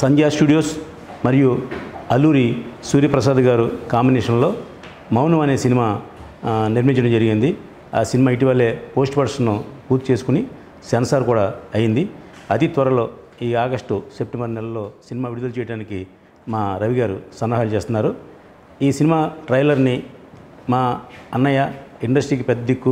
సంధ్యా studios మరియు అల్లూరి సూర్యప్రసాద్ గారు కాంబినేషన్లో మౌనం అనే సినిమా ఆ, నిర్మించడం జరిగింది ఆ సినిమా ఇటీవలే పోస్ట్ ప్రొడక్షన్ పూర్తి చేసుకుని సెన్సార్ కూడా అయింది అతి త్వరలో ఈ ఆగస్టు సెప్టెంబర్ నెలలో సినిమా విడుదల చేయడానికి మా రవి గారు సన్నాహాలు చేస్తున్నారు ఈ సినిమా ట్రైలర్ని మా అన్నయ్య ఇండస్ట్రీకి పెద్ద దిక్కు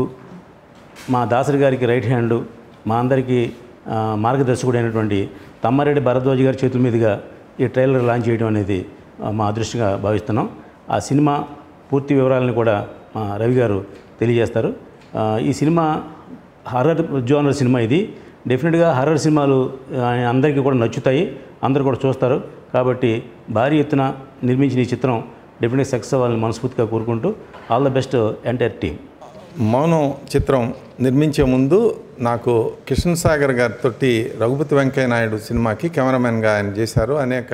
మా దాసరి గారికి రైట్ హ్యాండ్ మా అందరికీ ఆ, మార్గదర్శకుడు అయినటువంటి తమ్మారెడ్డి భరద్వాజ్ గారి చేతుల మీదుగా ఈ ట్రైలర్ లాంచ్ చేయడం అనేది ఆ, మా అదృష్టంగా భావిస్తున్నాం ఆ సినిమా పూర్తి వివరాలను కూడా మా రవి గారు తెలియజేస్తారు ఆ, ఈ సినిమా హర్రర్ జోనర్ సినిమా ఇది డెఫినెట్గా హర్రర్ సినిమాలు ఆ, అందరికీ కూడా నచ్చుతాయి అందరూ కూడా చూస్తారు కాబట్టి భారీ ఎత్తున నిర్మించిన ఈ చిత్రం డెఫినెట్గా సక్సెస్ అవ్వాలని మనస్ఫూర్తిగా కోరుకుంటూ all the best entire team Mounam చిత్రం నిర్మించే ముందు నాకు కిషన్ సాగర్ గారితో రఘుపతి వెంకయ్య నాయుడు సినిమాకి కెమెరామెన్గా ఆయన చేశారు అనేక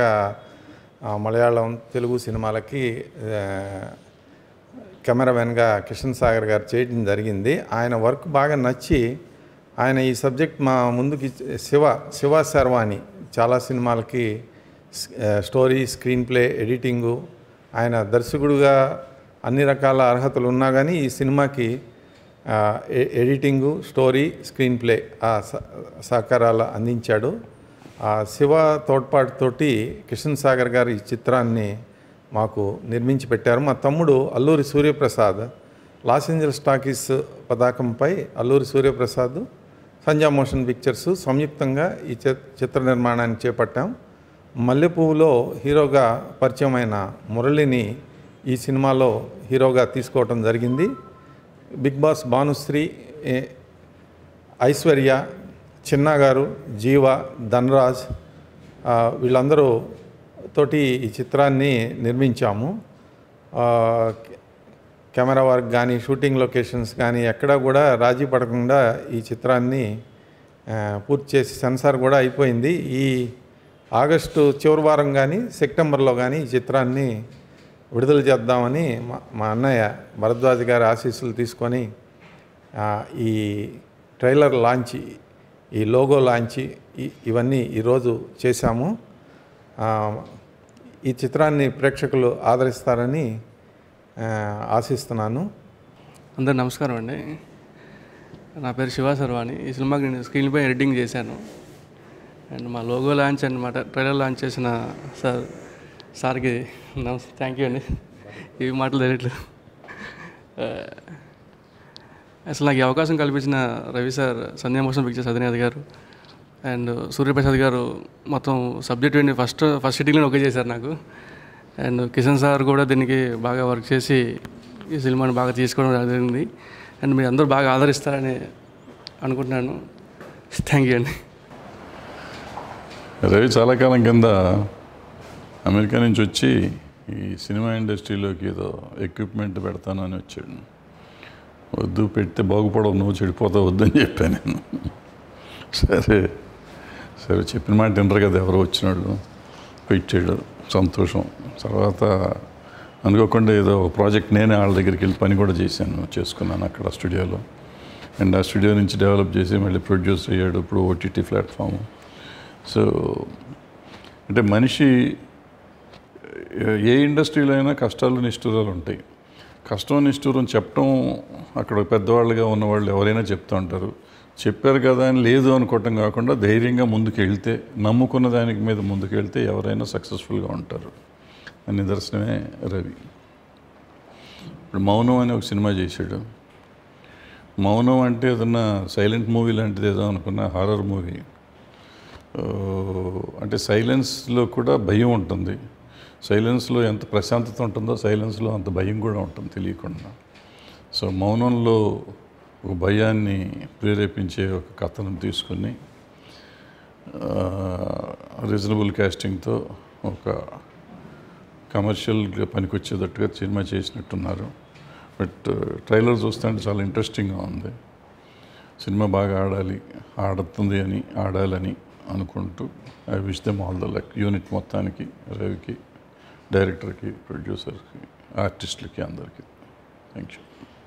ఆ, మలయాళం తెలుగు సినిమాలకి ఆ, కెమెరామెన్గా కిషన్ సాగర్ గారు చేయడం జరిగింది ఆయన వర్క్ బాగా నచ్చి ఆయన ఈ సబ్జెక్ట్ మా ముందుకి శివ శివ శర్వాణి చాలా సినిమాలకి స్- ఆ, స్టోరీ స్క్రీన్ ప్లే ఎడిటింగు ఆయన దర్శకుడుగా అన్ని రకాల అర్హతలు ఉన్నా కానీ ఈ సినిమాకి ఆ, ఎ- ఎడిటింగు స్టోరీ స్క్రీన్ ప్లే ఆ స- సహకారాలు అందించాడు ఆ శివ తోడ్పాటుతోటి కిషన్ సాగర్ గారు ఈ చిత్రాన్ని మాకు నిర్మించి పెట్టారు మా తమ్ముడు Alluri Suryaprasad Los Angeles talkies పతాకంపై అల్లూరి సూర్యప్రసాద్ సంజా మోషన్ పిక్చర్స్ సంయుక్తంగా ఈ చి- చిత్ర నిర్మాణాన్ని చేపట్టాం మల్లెపువ్వులో హీరోగా పరిచయమైన మురళిని ఈ సినిమాలో హీరోగా తీసుకోవటం జరిగింది బిగ్ బాస్ భానుశ్రీ ఏ, ఐశ్వర్య చిన్న గారు జీవ ధనరాజ్ ఆ, వీళ్ళందరూ తోటి ఈ చిత్రాన్ని నిర్మించాము ఆ, కెమెరా వర్క్ కానీ షూటింగ్ లొకేషన్స్ కానీ ఎక్కడా కూడా రాజీ పడకుండా ఈ చిత్రాన్ని ఆ, పూర్తి చేసి సెన్సార్ కూడా అయిపోయింది ఈ ఆగస్టు చివరి వారం కానీ సెప్టెంబర్లో కానీ ఈ చిత్రాన్ని విడుదల చేద్దామని మా మా అన్నయ్య భరద్వాజ్ గారి ఆశీస్సులు తీసుకొని ఆ, ఈ ట్రైలర్ లాంచ్ ఈ లోగో లాంచ్ ఈ- ఇవన్నీ ఈరోజు చేశాము ఆ, ఈ చిత్రాన్ని ప్రేక్షకులు ఆదరిస్తారని ఆ, ఆశిస్తున్నాను అందరు నమస్కారం అండి నా పేరు శివ సర్వాణి ఈ సినిమాకి నేను స్క్రీన్పై ఎడిటింగ్ చేశాను అండ్ మా లోగో లాంచ్ అనమాట ట్రైలర్ లాంచ్ చేసిన సార్ సార్కి నమస్తే థ్యాంక్ యూ అండి ఇవి మాటలు తెలియట్లేదు ఆ, అసలు నాకు ఈ అవకాశం కల్పించిన Ravi sir Sandhya motion pictures అధినేత గారు అండ్ సూర్యప్రసాద్ గారు మొత్తం సబ్జెక్ట్ ఏంటి ఫస్ట్ ఫస్ట్ సిట్టింగ్లో ఒకే చేశారు నాకు అండ్ కిషన్ సార్ కూడా దీనికి బాగా వర్క్ చేసి ఈ సినిమాని బాగా తీసుకోవడం జరిగింది అండ్ మీరు అందరూ బాగా ఆదరిస్తారని అనుకుంటున్నాను థ్యాంక్ యూ అండి రవి చాలా కాలం కింద అమెరికా నుంచి వచ్చి ఈ సినిమా ఇండస్ట్రీలోకి ఏదో ఎక్విప్మెంట్ పెడతాను అని వచ్చాడు వద్దు పెడితే బాగుపడవు నువ్వు చెడిపోతావు వద్దని చెప్పాను నేను సరే సరే చెప్పిన మాట వినరు కదా ఎవరో వచ్చినాడు పెట్టాడు సంతోషం తర్వాత అనుకోకుండా ఏదో ఒక ప్రాజెక్ట్ నేనే వాళ్ళ దగ్గరికి వెళ్ళి పని కూడా చేశాను చేసుకున్నాను అక్కడ స్టూడియోలో అండ్ ఆ స్టూడియో నుంచి డెవలప్ చేసి మళ్ళీ ప్రొడ్యూస్ అయ్యాడు ఇప్పుడు ఓటీటీ ప్లాట్ఫామ్ సో అంటే మనిషి ఏ ఇండస్ట్రీలో అయినా కష్టాలు నిష్ఠూరాలు ఉంటాయి కష్టం నిష్ఠూరం చెప్పడం అక్కడ పెద్దవాళ్ళుగా ఉన్నవాళ్ళు ఎవరైనా చెప్తూ ఉంటారు చెప్పారు కదా అని లేదు అనుకోవటం కాకుండా ధైర్యంగా ముందుకు వెళ్తే నమ్ముకున్న దానికి మీద ముందుకు వెళ్తే ఎవరైనా సక్సెస్ఫుల్గా ఉంటారు అని నిదర్శనమే రవి ఇప్పుడు మౌనం అని ఒక సినిమా చేశాడు మౌనం అంటే ఏదన్నా సైలెంట్ మూవీ లాంటిది ఏదో అనుకున్న హారర్ మూవీ ఆ, అంటే సైలెన్స్లో కూడా భయం ఉంటుంది సైలెన్స్లో ఎంత ప్రశాంతత ఉంటుందో సైలెన్స్లో అంత భయం కూడా ఉంటుంది తెలియకుండా సో మౌనంలో ఒక భయాన్ని ప్రేరేపించే ఒక కథను తీసుకుని రీజనబుల్ కాస్టింగ్తో ఒక కమర్షియల్గా పనికొచ్చేటట్టుగా సినిమా చేసినట్టున్నారు బట్ ట్రైలర్ చూస్తుంటే చాలా ఇంట్రెస్టింగ్గా ఉంది సినిమా బాగా ఆడాలి ఆడుతుంది అని ఆడాలని అనుకుంటూ I wish them all the luck unit మొత్తానికి రవికి డైరెక్టర్కి ప్రొడ్యూసర్కి ఆర్టిస్టులకి అందరికీ థ్యాంక్ యూ